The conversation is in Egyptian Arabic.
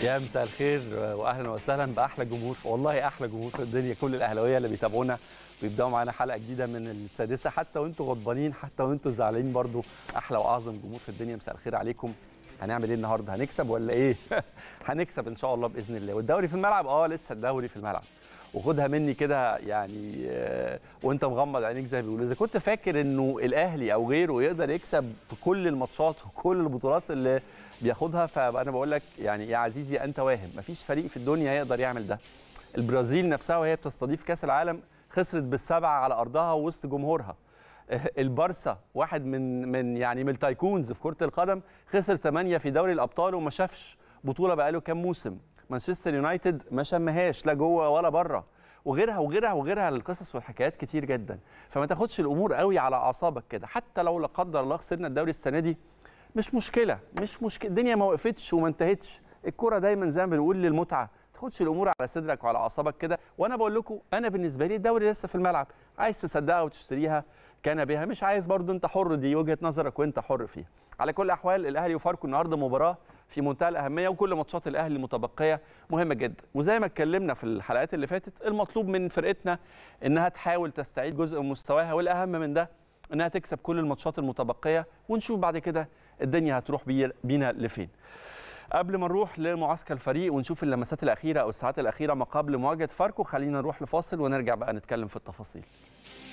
يا مساء الخير واهلا وسهلا باحلى جمهور والله احلى جمهور في الدنيا كل الاهلاويه اللي بيتابعونا ويبداوا معانا حلقه جديده من السادسه حتى وانتم غضبانين حتى وانتم زعلانين برضو احلى واعظم جمهور في الدنيا مساء الخير عليكم هنعمل ايه النهارده هنكسب ولا ايه هنكسب ان شاء الله باذن الله والدوري في الملعب اه لسه الدوري في الملعب وخدها مني كده يعني آه، وانت مغمض عينيك زي ما بيقولوا اذا كنت فاكر انه الاهلي او غيره يقدر يكسب في كل الماتشات وكل البطولات اللي بياخدها فانا بقول لك يعني يا عزيزي انت واهم مفيش فريق في الدنيا يقدر يعمل ده البرازيل نفسها وهي بتستضيف كاس العالم خسرت بالسبعه على ارضها وسط جمهورها البارسا واحد من من يعني من التايكونز في كره القدم خسر 8 في دوري الابطال وما شافش بطوله بقاله كام موسم مانشستر يونايتد ما شمهاش لا جوه ولا بره وغيرها وغيرها وغيرها القصص والحكايات كتير جدا فما تاخدش الامور قوي على اعصابك كده حتى لو لا قدر الله خسرنا الدوري السنه دي مش مشكله مش مشكله الدنيا ما وقفتش وما انتهتش الكوره دايما زي ما بنقول للمتعه ما تاخدش الامور على صدرك وعلى اعصابك كده وانا بقول لكم انا بالنسبه لي الدوري لسه في الملعب عايز تصدقها وتشتريها كان بها مش عايز برضو انت حر دي وجهه نظرك وانت حر فيها على كل الاحوال الاهلي وفاركو النهارده مباراه في منتهى الاهميه وكل ماتشات الاهلي المتبقيه مهمه جدا وزي ما اتكلمنا في الحلقات اللي فاتت المطلوب من فرقتنا انها تحاول تستعيد جزء من مستواها والاهم من ده انها تكسب كل الماتشات المتبقيه ونشوف بعد كده الدنيا هتروح بي- بينا لفين قبل ما نروح لمعسكر الفريق ونشوف اللمسات الاخيره او الساعات الاخيره ما قبل مواجهه فاركو خلينا نروح لفاصل ونرجع بقى نتكلم في التفاصيل